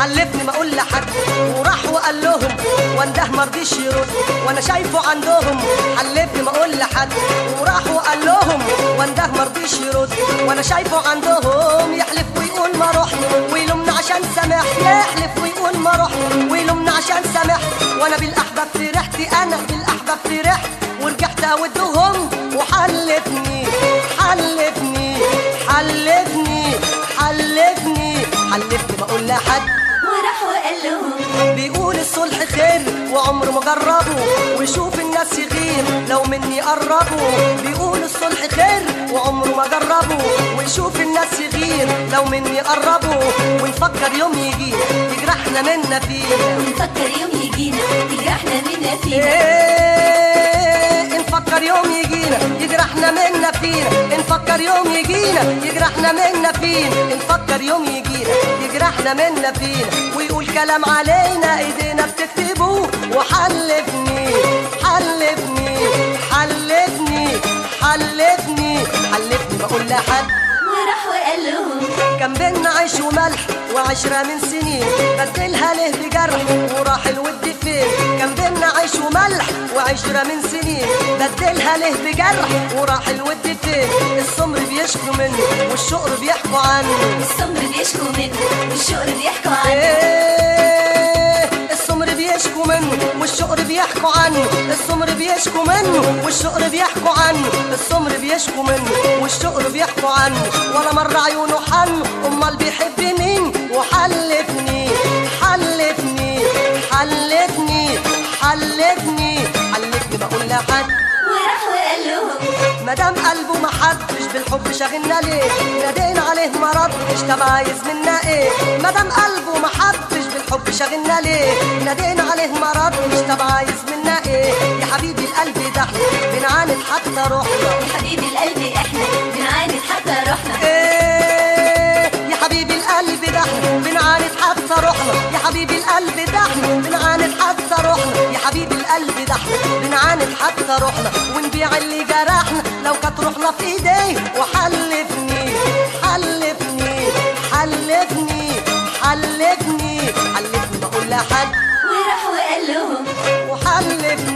حلفني ما اقول لحد وراح وقال لهم وانده مرضيش يرد وانا شايفه عندهم حلفني ما اقول لحد وراح وقال لهم وانده مرضيش يرد وانا شايفه عندهم يحلف ويقول ما رحت ويلومني عشان سامحت يحلف ويقول ما رحت ويلومني عشان سامحت وانا بالاحباب فرحت انا بالاحباب فرحت ورجعت اودهم وحلفني حلفني حلفني حلفني حلفني بقول لحد وراح وقال لهم بيقول الصلح خير وعمره ما جربه ويشوف الناس يغير لو مني قربوا بيقول الصلح خير وعمره ما جربه ويشوف الناس يغير لو مني قربوا ونفكر يوم يجي يجرحنا منا فيه ونفكر يوم يجينا يجرحنا منا فينا إيه نفكر يوم يجينا يجرحنا منا فينا نفكر يوم يجينا يجرحنا منا فينا نفكر يوم يجينا يجرحنا منا فينا ويقول كلام علينا ايدينا بتكتبه وحلفني حلفني حلفني حلفني حلفني بقول لحد وراح وقال لهم كان بينا عيش وملح وعشرة من سنين بدلها له بجرح وراح الود فين كان بينا عيش وملح وعشرة من سنين بدلها له بجرح وراح الود فين السمر بيشكوا منه والشقر بيحكوا عنه السمر بيشكوا منه والشقر بيحكوا عنه إيه السمر بيشكوا منه والشقر بيحكوا عنه السمر بيشكوا منه والشقر بيحكوا عنه السمر بيشكوا منه والشقر بيحكوا عنه ولا مرة عيونه حن امال بيحب مين وحلفني حلفني حلفني حلفني حلفني بقول لحد وراح وقال لهم مدام قلبه ما حدش بالحب شاغلنا ليه نادينا عليه ما ردش طب عايز منا ايه مدام قلبه ما حدش بالحب شاغلنا ليه نادينا عليه ما ردش طب عايز منا ايه يا حبيبي القلب ده احنا بنعاند حتى روحنا يا حبيبي القلب احنا بنعاند حتى روحنا ايه يا حبيبي القلب ده احنا بنعاند حتى روحنا يا حبيبي القلب ده احنا بنعاند حتى روحنا يا حبيبي القلب ده احنا بنعاند حتى روحنا ونبيع اللي جرحنا لو كانت روحنا في ايديه وحلفني حلفني حلفني حلفني حلفني بقول لحد وراح وقال لهم وحلفني